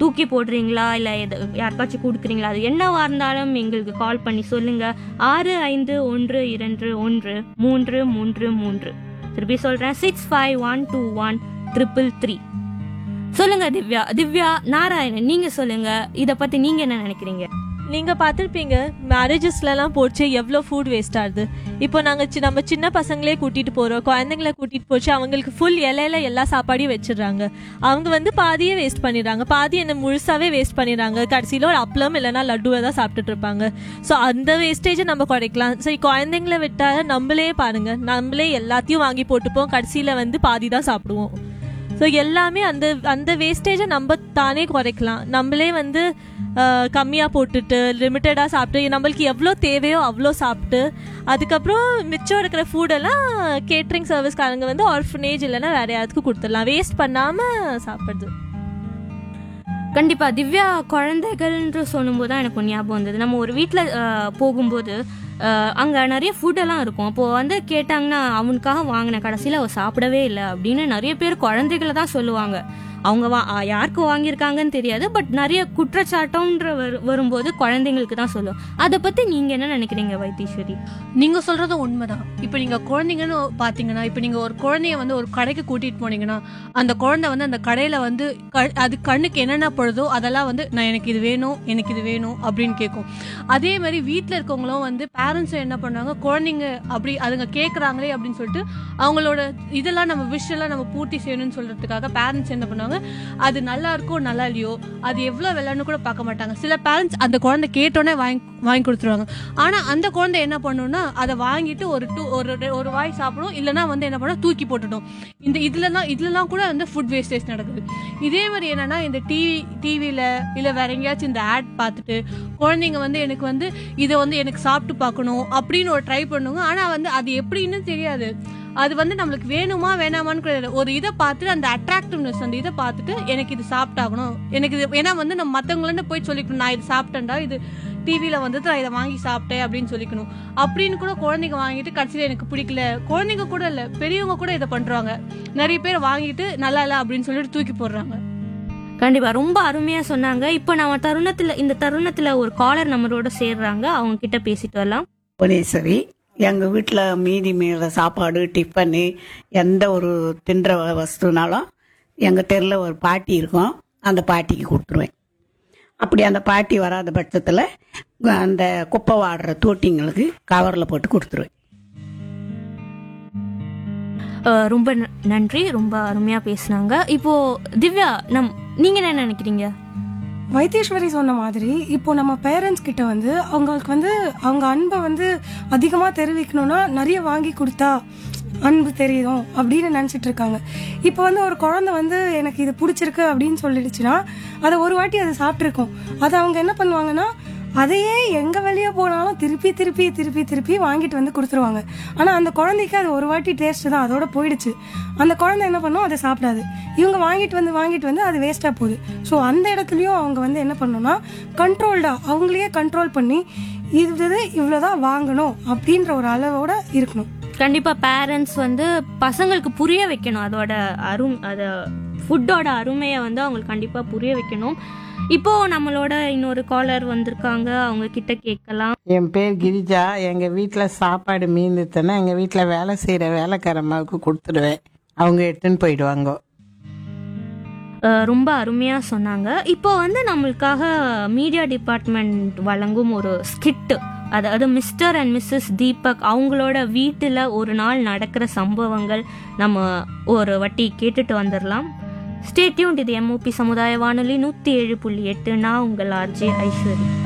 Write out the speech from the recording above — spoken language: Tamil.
தூக்கி போடுறீங்களா இல்லை எது யாருக்காச்சும் கொடுக்குறீங்களா அது என்னவா இருந்தாலும் எங்களுக்கு கால் பண்ணி சொல்லுங்க ஆறு ஐந்து ஒன்று இரண்டு ஒன்று மூன்று மூன்று மூன்று திருப்பி சொல்றேன் six five one two one triple three சொல்லுங்க திவ்யா திவ்யா நாராயணன் நீங்க சொல்லுங்க இத பத்தி நீங்க என்ன நினைக்கிறீங்க நீங்க பார்த்துருப்பீங்க மேரேஜஸ்லலாம் போச்சு எவ்வளோ ஃபுட் வேஸ்ட் ஆகுது இப்போ நாங்கள் சி நம்ம சின்ன பசங்களே கூட்டிட்டு போறோம் குழந்தைங்கள கூட்டிட்டு போச்சு அவங்களுக்கு ஃபுல் இலையில எல்லா சாப்பாடையும் வச்சிடுறாங்க அவங்க வந்து பாதியே வேஸ்ட் பண்ணிடுறாங்க பாதி என்ன முழுசாவே வேஸ்ட் பண்ணிடுறாங்க கடைசியில் ஒரு அப்பளம் இல்லைன்னா லட்டுவை தான் சாப்பிட்டுட்டு இருப்பாங்க ஸோ அந்த வேஸ்டேஜை நம்ம குறைக்கலாம் சரி குழந்தைங்கள விட்டா நம்மளே பாருங்க நம்மளே எல்லாத்தையும் வாங்கி போட்டுப்போம் கடைசியில் வந்து பாதி தான் சாப்பிடுவோம் ஸோ எல்லாமே அந்த அந்த வேஸ்டேஜை நம்ம தானே குறைக்கலாம் நம்மளே வந்து கம்மியாக போட்டுட்டு லிமிட்டடாக சாப்பிட்டு நம்மளுக்கு எவ்வளோ தேவையோ அவ்வளோ சாப்பிட்டு அதுக்கப்புறம் மிச்சம் இருக்கிற ஃபுடெல்லாம் கேட்ரிங் சர்வீஸ்காரங்க வந்து ஆர்ஃபனேஜ் இல்லைன்னா வேற யாருக்கும் கொடுத்துடலாம் வேஸ்ட் பண்ணாமல் சாப்பிடுறது கண்டிப்பா திவ்யா குழந்தைகள்ன்ற சொல்லும்போது தான் எனக்கு ஒரு ஞாபகம் வந்தது நம்ம ஒரு வீட்டில் போகும்போது அஹ், அங்க நிறைய ஃபுட் எல்லாம் இருக்கும் அப்போ வந்து கேட்டாங்கன்னா அவனுக்காக வாங்கின கடைசியில் அவ சாப்பிடவே இல்லை அப்படின்னு நிறைய பேர் குழந்தைகளை தான் சொல்லுவாங்க அவங்க வா அஹ், யாருக்கு வாங்கியிருக்காங்கன்னு தெரியாது பட் நிறைய குற்றச்சாட்டம்ன்ற வரு- வரும்போது குழந்தைங்களுக்கு தான் சொல்லுவோம் அதை பத்தி நீங்க என்ன நினைக்கிறீங்க வைத்தீஸ்வரி நீங்க சொல்றதும் உண்மைதான் இப்போ நீங்க குழந்தைங்கன்னு பாத்தீங்கன்னா இப்போ நீங்க ஒரு குழந்தைய வந்து ஒரு கடைக்கு கூட்டிட்டு போனீங்கன்னா அந்த குழந்தை வந்து அந்த கடையில வந்து க- அது கண்ணுக்கு என்னென்ன படுதோ அதெல்லாம் வந்து நான் எனக்கு இது வேணும் எனக்கு இது வேணும் அப்படின்னு கேட்கும் அதே மாதிரி வீட்டில் இருக்கவங்களும் வந்து பேரண்ட்ஸ் என்ன பண்ணுவாங்க குழந்தைங்க அப்படி அதுங்க கேட்குறாங்களே அப்படின்னு சொல்லிட்டு அவங்களோட இதெல்லாம் நம்ம விஷ் எல்லாம் நம்ம பூர்த்தி செய்யணும்னு சொல்றதுக்காக பேரண்ட்ஸ் என்ன பண்ணுவாங்க அது நல்லா இருக்கோ நல்லா இல்லையோ அது எவ்வளோ விளையாடணும் கூட பார்க்க மாட்டாங்க சில பேரண்ட்ஸ் அந்த குழந்தை கேட்டோன்னே வாங்கி வாங்கி கொடுத்துருவாங்க ஆனா அந்த குழந்தை என்ன பண்ணும்னா அதை வாங்கிட்டு ஒரு டூ ஒரு ரெ- ஒரு வாய் சாப்பிடும் இல்லைன்னா வந்து என்ன பண்ணும் தூக்கி போட்டுடும் இந்த இதுலலாம் இதுலலாம் கூட வந்து ஃபுட் வேஸ்டேஜ் நடக்குது இதே மாதிரி என்னன்னா இந்த டிவி டிவியில இல்ல வேற எங்கேயாச்சும் இந்த ஆட் பார்த்துட்டு குழந்தைங்க வந்து எனக்கு வந்து இதை வந்து எனக்கு சாப்பிட்டு பார்க்கணும் அப்படின்னு ஒரு ட்ரை பண்ணுவாங்க ஆனா வந்து அது எப்படின்னு தெரியாது அது வந்து நம்மளுக்கு வேணுமா வேணாமான்னு கூட தெரியாது. ஒரு இதை பார்த்துட்டு அந்த அட்ராக்டிவ்னஸ் அந்த இதை பார்த்துட்டு எனக்கு இது சாப்பிட்டாகணும் எனக்கு இது ஏன்னா வந்து நம்ம மற்றவங்கள போய் சொல்லிக்கணும் நான் இது சாப்பிட்டேன்டா இது டிவியில் வந்துட்டு நான் இதை வாங்கி சாப்பிட்டேன் அப்படின்னு சொல்லிக்கணும் அப்படின்னு கூட குழந்தைங்க வாங்கிட்டு கடைசியில் எனக்கு பிடிக்கல குழந்தைங்க கூட இல்லை பெரியவங்க கூட இதை பண்ணுறாங்க நிறைய பேர் வாங்கிட்டு நல்லா இல்லை அப்படின்னு சொல்லிட்டு தூக்கி போடுறாங்க கண்டிப்பா ரொம்ப அருமையா சொன்னாங்க இப்போ நம்ம தருணத்துல இந்த தருணத்துல ஒரு காலர் நம்மளோட சேர்றாங்க அவங்க கிட்ட பேசிட்டு வரலாம் புவனேஸ்வரி எங்கள் வீட்டில் மீதி மீற சாப்பாடு டிஃபனு எந்த ஒரு தின்ற வ- வஸ்துனாலும் எங்கள் தெருவில் ஒரு பாட்டி இருக்கும் அந்த பாட்டிக்கு கொடுத்துருவேன் அப்படி அந்த பாட்டி வராத பட்சத்தில் அந்த குப்பை வாடுற தோட்டிங்களுக்கு கவரில் போட்டு கொடுத்துருவேன் அஹ் ரொம்ப ந- நன்றி ரொம்ப அருமையா பேசுனாங்க இப்போ திவ்யா நம் நீங்க என்ன நினைக்கிறீங்க வைத்தீஸ்வரி சொன்ன மாதிரி இப்போ நம்ம பேரண்ட்ஸ் கிட்ட வந்து அவங்களுக்கு வந்து அவங்க அன்பை வந்து அதிகமாக தெரிவிக்கணும்னா நிறைய வாங்கி கொடுத்தா அன்பு தெரியும் அப்படின்னு நினச்சிட்டு இருக்காங்க இப்போ வந்து ஒரு குழந்தை வந்து எனக்கு இது பிடிச்சிருக்கு அப்படின்னு சொல்லிடுச்சுன்னா அதை ஒரு வாட்டி அதை சாப்பிட்ருக்கோம் அதை அவங்க என்ன பண்ணுவாங்கன்னா அதையே எங்க வெளியே போனாலும் திருப்பி திருப்பி திருப்பி திருப்பி வாங்கிட்டு வந்து கொடுத்துருவாங்க ஆனா அந்த குழந்தைக்கு அது ஒரு வாட்டி டேஸ்ட் தான் அதோட போயிடுச்சு அந்த குழந்தை என்ன பண்ணும் அதை சாப்பிடாது இவங்க வாங்கிட்டு வந்து வாங்கிட்டு வந்து அது வேஸ்டா போகுது ஸோ அந்த இடத்துலயும் அவங்க வந்து என்ன பண்ணணும்னா கண்ட்ரோல்டா அவங்களையே கண்ட்ரோல் பண்ணி இது இவ்வளவுதான் வாங்கணும் அப்படின்ற ஒரு அளவோட இருக்கணும் கண்டிப்பா பேரண்ட்ஸ் வந்து பசங்களுக்கு புரிய வைக்கணும் அதோட அரும் அத ஃபுட்டோட அருமையை வந்து அவங்களுக்கு கண்டிப்பா புரிய வைக்கணும் இப்போ நம்மளோட இன்னொரு காலர் வந்திருக்காங்க அவங்க கிட்ட கேட்கலாம் என் பேர் கிரிஜா எங்கள் வீட்டில் சாப்பாடு மீந்துச்சுன்னா எங்கள் வீட்டில் வேலை செய்கிற வேலைக்காரம்மாவுக்கு கொடுத்துடுவேன் அவங்க எடுத்துன்னு போயிடுவாங்க அஹ் ரொம்ப அருமையா சொன்னாங்க இப்போ வந்து நம்மளுக்காக மீடியா டிபார்ட்மெண்ட் வழங்கும் ஒரு ஸ்கிட் அதாவது மிஸ்டர் அண்ட் மிஸ்ஸஸ் தீபக் அவங்களோட வீட்டில் ஒரு நாள் நடக்கிற சம்பவங்கள் நம்ம ஒரு வட்டி கேட்டுட்டு வந்துடலாம் ஸ்டேட்யூன் இது எம்ஓபி சமுதாய வானொலி நூற்றி ஏழு புள்ளி எட்டு நான் உங்கள் ஆர்ஜே ஐஸ்வரி